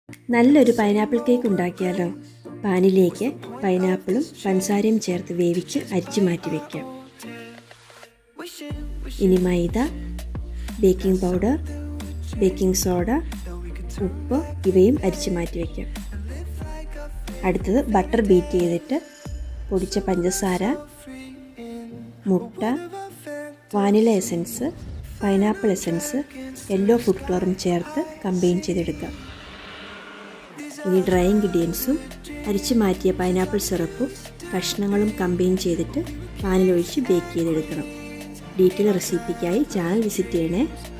നല്ലൊരു pineapple cake ഉണ്ടാക്കിയാലോ പാനിലേക്ക് പൈനാപ്പിളും പഞ്ചസാരയും ചേർത്ത് വേവിച്ച് അരിച്ചു മാറ്റി വയ്ക്കാം ഇനി maida baking powder baking soda ഉപ്പ് ഇവയും അരിച്ചു മാറ്റി വയ്ക്കാം അടുത്തത് ബട്ടർ ബീറ്റ് ചെയ്തിട്ട് പൊടിച്ച പഞ്ചസാര മുട്ട vanilla essence pineapple essence yellow food കളറും ചേർത്ത് കമ്പൈൻ ചെയ്തെടുക്കാം ഇനി ഡ്രൈ ഇൻഗ്രീഡിയൻസും അരിച്ചു മാറ്റിയ പൈനാപ്പിൾ സിറപ്പും കഷ്ണങ്ങളും കമ്പൈൻ ചെയ്തിട്ട് പാനിലൊഴിച്ച് ബേക്ക് ചെയ്തെടുക്കണം ഡീറ്റെയിൽ റെസിപ്പിക്കായി ചാനൽ വിസിറ്റ് ചെയ്യണേ